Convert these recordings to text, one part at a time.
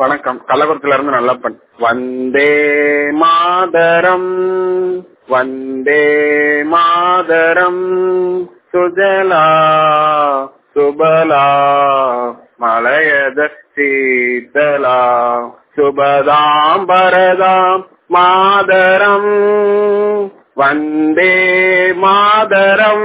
வணக்கம் கள்ளக்குறிச்சில இருந்து நல்லப்பன் வந்தே மாதரம் வந்தே மாதரம் சுஜலா சுபலா மலையத சீதலா சுபதாம் பரதாம் மாதரம் வந்தே மாதரம்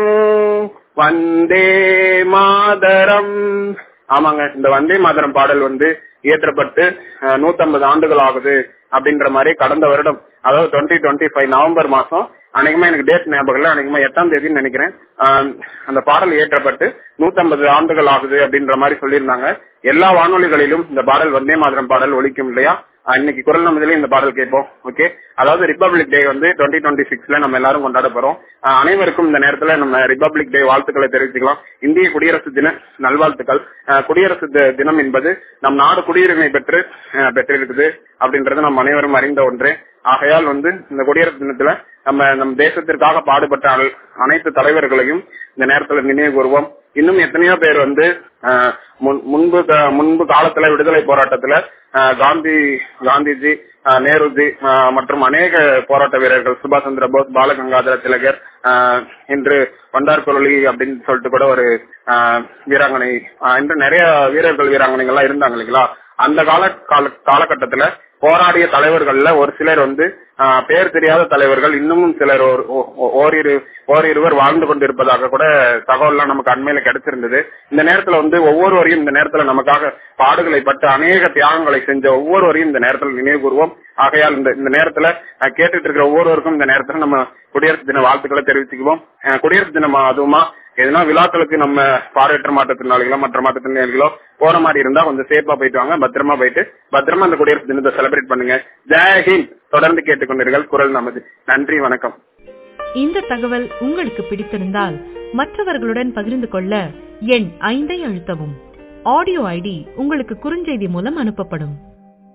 வந்தே மாதரம் ஆமாங்க இந்த வந்தே மாதரம் பாடல் வந்து இயற்றப்பட்டு நூத்தம்பது ஆண்டுகள் ஆகுது அப்படின்ற மாதிரி கடந்த வருடம் அதாவது டுவெண்ட்டி டுவெண்ட்டி ஃபைவ் நவம்பர் மாசம் அன்னைக்குமே எனக்கு டேட் ஞாபகம் இல்லை அன்னைக்குமே எட்டாம் தேதின்னு நினைக்கிறேன் ஆஹ் அந்த பாடல் இயற்றப்பட்டு நூத்தம்பது ஆண்டுகள் ஆகுது அப்படின்ற மாதிரி சொல்லியிருந்தாங்க எல்லா வானொலிகளிலும் இந்த பாடல் வந்தே மாதிரம் பாடல் ஒலிக்கும் இல்லையா ஆஹ் இன்னைக்கு குரல் நமதிலே இந்த பாடல் கேட்போம் ஓகே அதாவது ரிப்பப்ளிக் டே வந்து டுவெண்ட்டி டுவெண்ட்டி சிக்ஸ்ல நம்ம எல்லாரும் கொண்டாட போறோம் ஆஹ் அனைவருக்கும் இந்த நேரத்துல நம்ம ரிப்பப்ளிக் டே வாழ்த்துக்களை தெரிவிச்சுக்கலாம் இந்திய குடியரசு தின நல்வாழ்த்துக்கள் ஆஹ் குடியரசு தி- தினம் என்பது நம் நாடு குடியுரிமை பெற்று ஆஹ் பெற்றிருக்குது அப்படின்றது நம்ம அனைவரும் அறிந்த ஒன்றே ஆகையால் வந்து இந்த குடியரசு தினத்துல நம்ம நம் தேசத்திற்காக பாடுபட்ட அன- அனைத்து தலைவர்களையும் இந்த நேரத்துல நினைவு கூறுவோம் இன்னும் எத்தனையோ பேர் வந்து ஆஹ், முன்- முன்பு க- முன்பு காலத்துல விடுதலை போராட்டத்துல ஆஹ், காந்தி காந்திஜி ஆஹ், நேருஜி ஆஹ், மற்றும் அநேக போராட்ட வீரர்கள் சுபாஷ் சந்திர போஸ் பாலகங்காதர திலகர் ஆஹ், இன்று வண்டார் குரலி அப்படின்னு சொல்லிட்டு கூட ஒரு ஆஹ், வீராங்கனை ஆஹ், இன்று நிறைய வீரர்கள் வீராங்கனைகள் எல்லாம் இருந்தாங்க இல்லைங்களா அந்த கால கால- காலகட்டத்துல போராடிய தலைவர்கள்ல ஒரு சிலர் வந்து ஆஹ், பேர் தெரியாத தலைவர்கள் இன்னமும் சிலர் ஒரு- ஓ- ஓ- ஓரிரு ஓரிருவர் வாழ்ந்து கொண்டிருப்பதாக கூட தகவல்லாம் நமக்கு அண்மையில கிடைச்சிருந்தது இந்த நேரத்துல வந்து ஒவ்வொருவரையும் இந்த நேரத்துல நமக்காக பாடுகளை பட்டு அநேக தியாகங்களை செஞ்ச ஒவ்வொருவரையும் இந்த நேரத்துல நினைவு கூறுவோம் ஆகையால் இந்த இந்த நேரத்துல அஹ், கேட்டுட்டு இருக்கிற ஒவ்வொருவருக்கும் இந்த நேரத்துல நம்ம குடியரசு தின வாழ்த்துக்களை தெரிவிச்சுக்குவோம் அஹ், குடியரசு தினம் அதுவுமா எதுனா விழாக்களுக்கு நம்ம பார்வையற்ற மாற்றுத்திறனாளிகளோ மற்ற மாற்றுத்திறனாளிகளோ போற மாதிரி இருந்தா கொஞ்சம் சேஃபா போயிட்டு வாங்க பத்திரமா போயிட்டு பத்திரமா அந்த குடியரசு தினத்தை செலிப்ரேட் பண்ணுங்க ஜெய் ஹிந்த் தொடர்ந்து கேட்டுக்கொண்டீர்கள் குரல் நமது நன்றி வணக்கம் இந்த தகவல் உங்களுக்கு பிடித்திருந்தால் மற்றவர்களுடன் பகிர்ந்து கொள்ள எண் ஐந்தை அழுத்தவும் ஆடியோ ஐடி உங்களுக்கு குறுஞ்செய்தி மூலம் அனுப்பப்படும்